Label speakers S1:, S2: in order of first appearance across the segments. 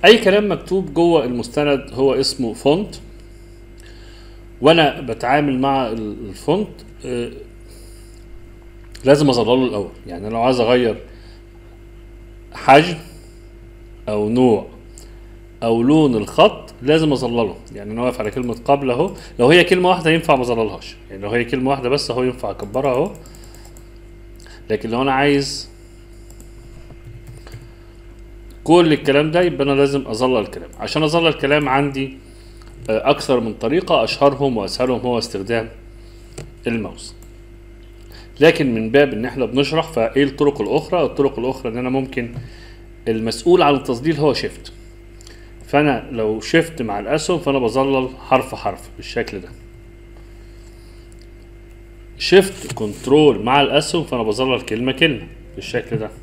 S1: اي كلام مكتوب جوه المستند هو اسمه فونت وانا بتعامل مع ال- الفونت آه، لازم اظلله الاول يعني أنا لو عايز اغير حجم او نوع او لون الخط لازم اظلله يعني انا واقف على كلمه قبل اهو لو هي كلمه واحده ينفع ما اظللهاش يعني لو هي كلمه واحده بس اهو ينفع اكبرها اهو لكن لو انا عايز كل الكلام ده يبقى انا لازم اظلل الكلام عشان اظلل الكلام عندي آه، اكثر من طريقه اشهرهم واسهلهم هو استخدام الماوس لكن من باب ان احنا بنشرح فايه الطرق الاخرى الطرق الاخرى ان انا ممكن المسؤول عن التظليل هو شيفت فانا لو شيفت مع الاسهم فانا بظلل حرف حرف بالشكل ده شيفت كنترول مع الاسهم فانا بظلل كلمه كلمه بالشكل ده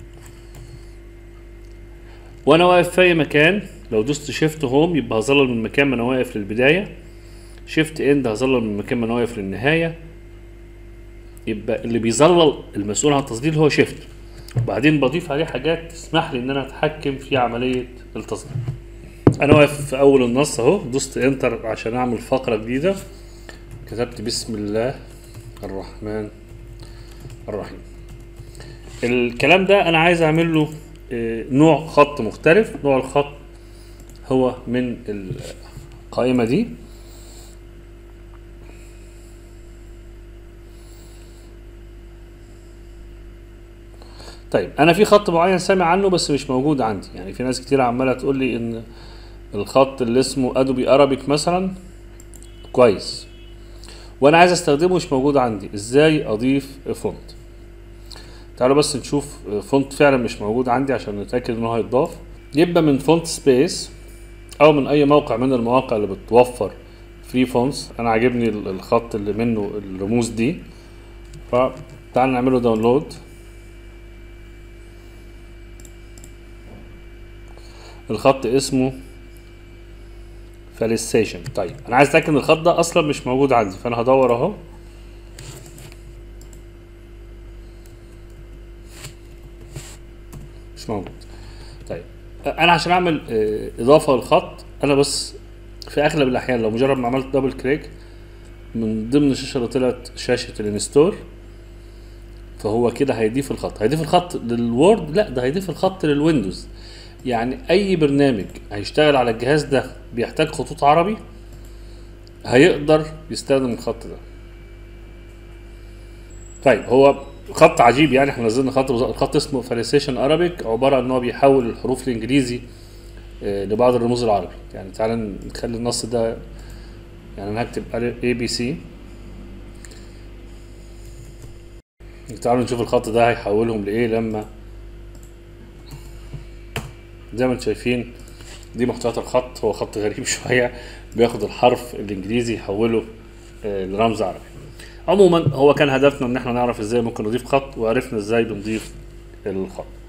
S1: وانا واقف في اي مكان لو دوست شيفت هوم يبقى هظلل من مكان ما انا واقف للبدايه شيفت اند هظلل من مكان ما انا واقف للنهايه يبقى اللي بيظلل المسؤول عن التظليل هو شيفت وبعدين بضيف عليه حاجات تسمح لي ان انا اتحكم في عمليه التظليل انا واقف في اول النص اهو دوست انتر عشان اعمل فقره جديده كتبت بسم الله الرحمن الرحيم الكلام ده انا عايز اعمل له آه، نوع خط مختلف نوع الخط هو من القائمه دي طيب انا في خط معين سامع عنه بس مش موجود عندي يعني في ناس كتير عماله تقول لي ان الخط اللي اسمه ادوبي ارابيك مثلا كويس وانا عايز استخدمه مش موجود عندي ازاي اضيف فونت تعالوا بس نشوف فونت فعلا مش موجود عندي عشان نتاكد ان هو هيتضاف يبقى من فونت سبيس او من اي موقع من المواقع اللي بتوفر فري فونتس انا عاجبني ال- الخط اللي منه الرموز دي فتعال نعمله داونلود الخط اسمه فاليسيشن طيب انا عايز اتاكد ان الخط ده اصلا مش موجود عندي فانا هدور اهو مش موجود طيب انا عشان اعمل آه، اضافه للخط انا بس في اغلب الاحيان لو مجرد ما عملت دبل كليك من ضمن الشاشه اللي طلعت شاشه الانستول فهو كده هيضيف الخط هيضيف الخط للوورد لا ده هيضيف الخط للويندوز يعني اي برنامج هيشتغل على الجهاز ده بيحتاج خطوط عربي هيقدر يستخدم الخط ده طيب هو خط عجيب يعني احنا نزلنا خط خط اسمه فاليسيشن ارابيك عباره عن ان هو بيحول الحروف الانجليزي آه، لبعض الرموز العربي يعني تعالى نخلي النص ده يعني انا هكتب اي بي سي تعالوا نشوف الخط ده هيحولهم لايه لما زي ما انتم شايفين دي محتويات الخط هو خط غريب شويه بياخد الحرف الانجليزي يحوله آه، لرمز عربي عموما هو كان هدفنا ان احنا نعرف ازاي ممكن نضيف خط وعرفنا ازاي بنضيف الخط